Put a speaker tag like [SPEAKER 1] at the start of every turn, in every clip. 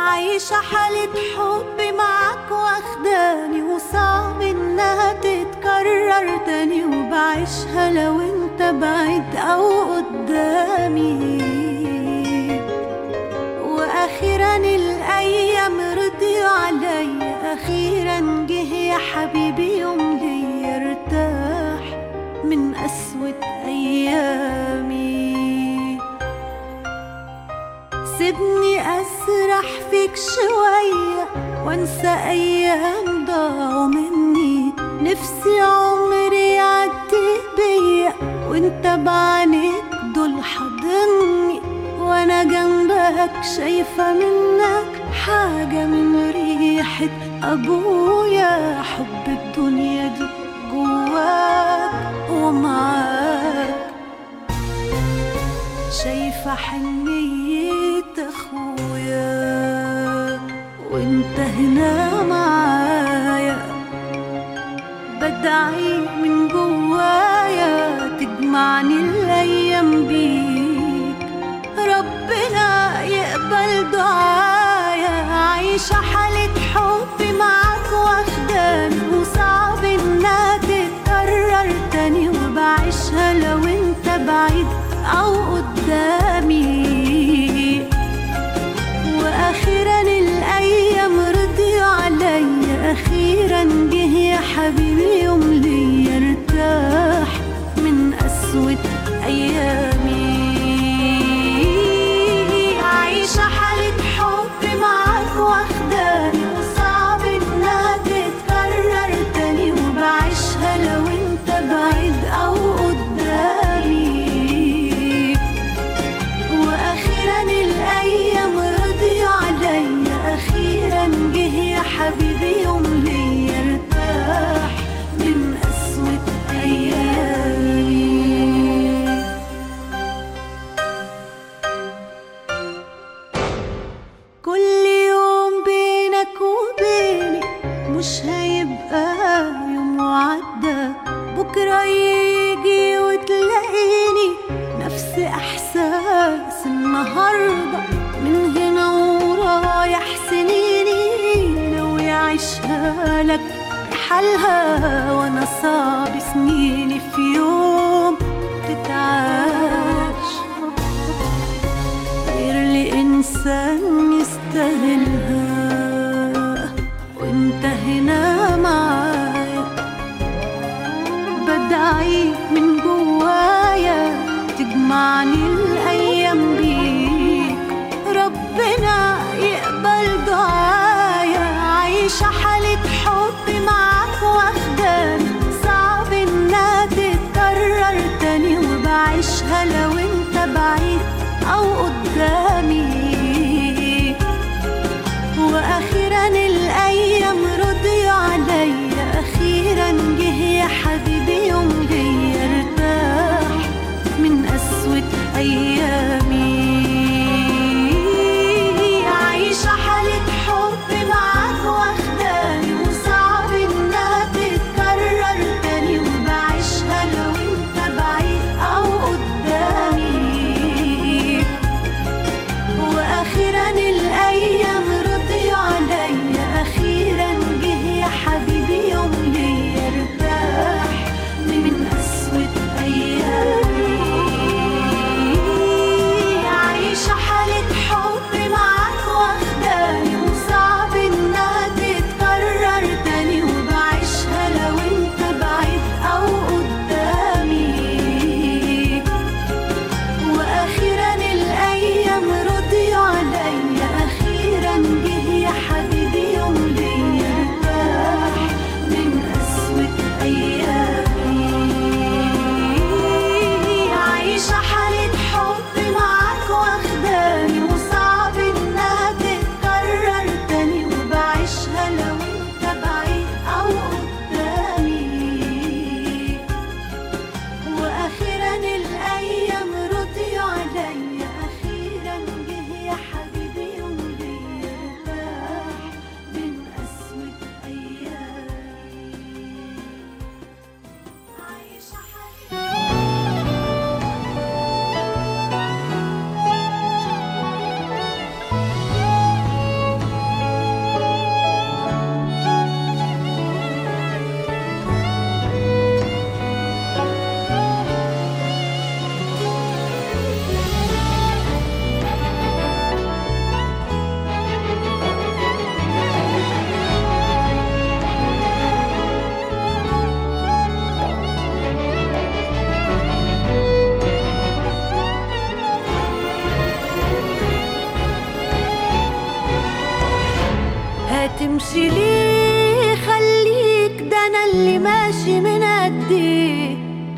[SPEAKER 1] عايشة حالة حب معاك واخداني وصعب انها تتكرر تاني وبعيشها لو انت بعيد او قدامي واخيرا الايام رضيوا عليا اخيرا جه يا حبيبي يوم لي ارتاح من قسوة ايامي سيبني اسرح فيك شوية وانسى ايام ضاعوا مني نفسي عمري يعدي بيا وانت بعينيك دول حاضني وانا جنبك شايفة منك حاجة من ريحة ابويا حب الدنيا دي جواك ومعاك شايفة حنية اخويا وانت هنا معايا بدعي من جوايا تجمعني الايام بيك ربنا يقبل دعايا عايشة حالة حب معاك واخداني وصعب انها تتكرر تاني وبعيشها لو انت بعيد او قدامي واخيرا الايام رضيوا عليا اخيرا جه يا حبيبي يوم لي ارتاح من قسوة ايامي عايشة حالة حب معاك واخداني وصعب انها تتكرر تاني وبعيشها لو انت بعيد او قدامي واخيرا الايام رضيوا عليا اخيرا جه يا حبيبي يوم لي ارتاح من قسوة ايامي كل يوم بينك وبيني مش هيبقى يوم وعدى بكرة يجي وتلاقيني نفس إحساس النهاردة من هنا ورايح سنيني ناوي أعيشها لك بحالها وأنا صعب سنيني في يوم تتعاش غير لإنسان يستاهلها وانت هنا معايا بدعي من جوايا تجمعني الأيام بيك ربنا يقبل دعايا عايشة حالة حب معاك واخداني صعب انها تتكرر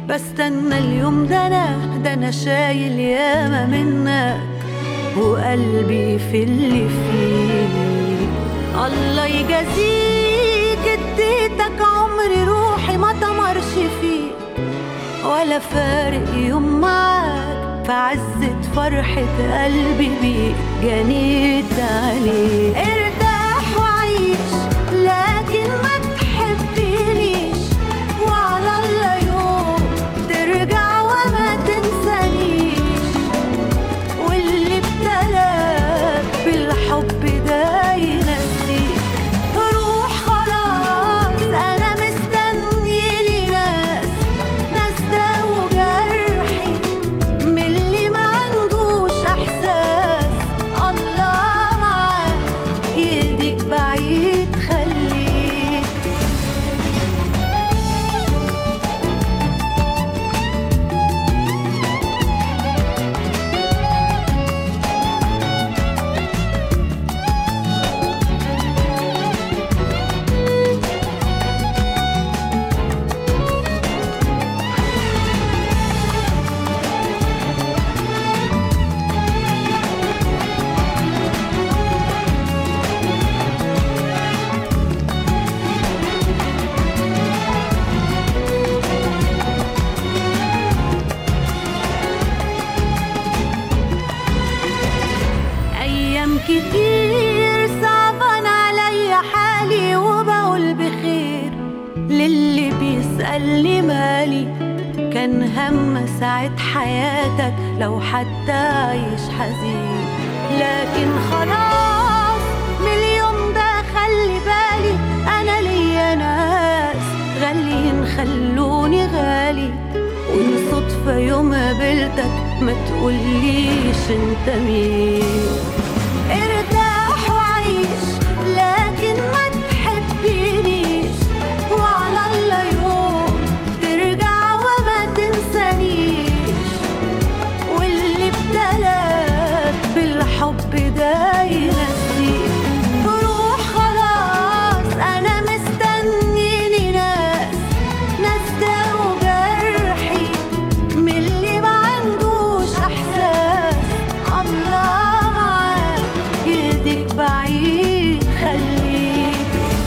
[SPEAKER 1] بستنى اليوم ده انا ده انا شايل ياما منك وقلبي في اللي فيه الله يجازيك اديتك عمري روحي ما تمرش فيه ولا فارق يوم معاك في عزة فرحة قلبي بيك جنيت عليك ارتاح وعيش لكن ما تحبنيش وعلى الله يوم ترجع وما تنسانيش واللي ابتلاك بالحب ده ينسيك روح خلاص انا مستني لي ناس ناس داووا جرحي من اللي ما عندوش احساس الله معاك يديك بعيد خليك أيام كتير صعبان عليا حالي وبقول بخير للي بيسألني مالي كان هم ساعة حياتك لو حتى عايش حزين لكن خلاص من اليوم ده خلي بالي أنا ليا ناس غاليين خلوني غالي وإن صدفة يوم قابلتك ما تقوليش انت مين ارتاح وعيش لكن ما تحبنيش وعلى الله يوم ترجع وما تنسانيش واللي ابتلاك بالحب ده ينسيك روح خلاص انا مستني لي ناس ناس داووا جرحي من اللي ما عندوش احساس الله معاك يديك بعيد خليك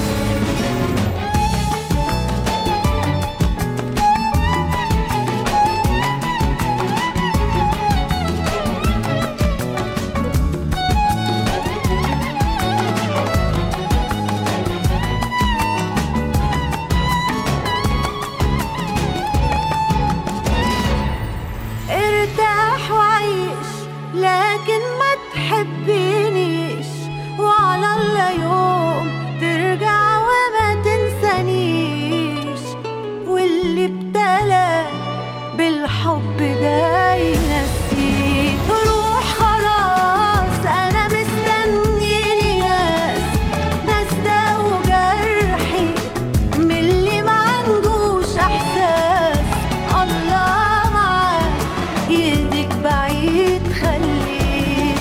[SPEAKER 1] ارتاح وعيش لكن ما تحبنيش وعلى الله يوم ترجع وما تنسانيش واللي ابتلى بالحب ده ينسيك روح خلاص انا مستني لي ناس ناس داووا جرحي من اللي ما عندوش احساس الله معاك يديك بعيد خليك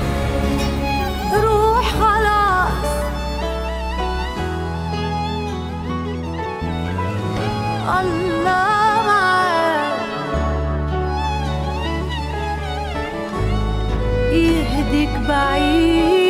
[SPEAKER 1] روح خلاص الله معاك يهديك بعيد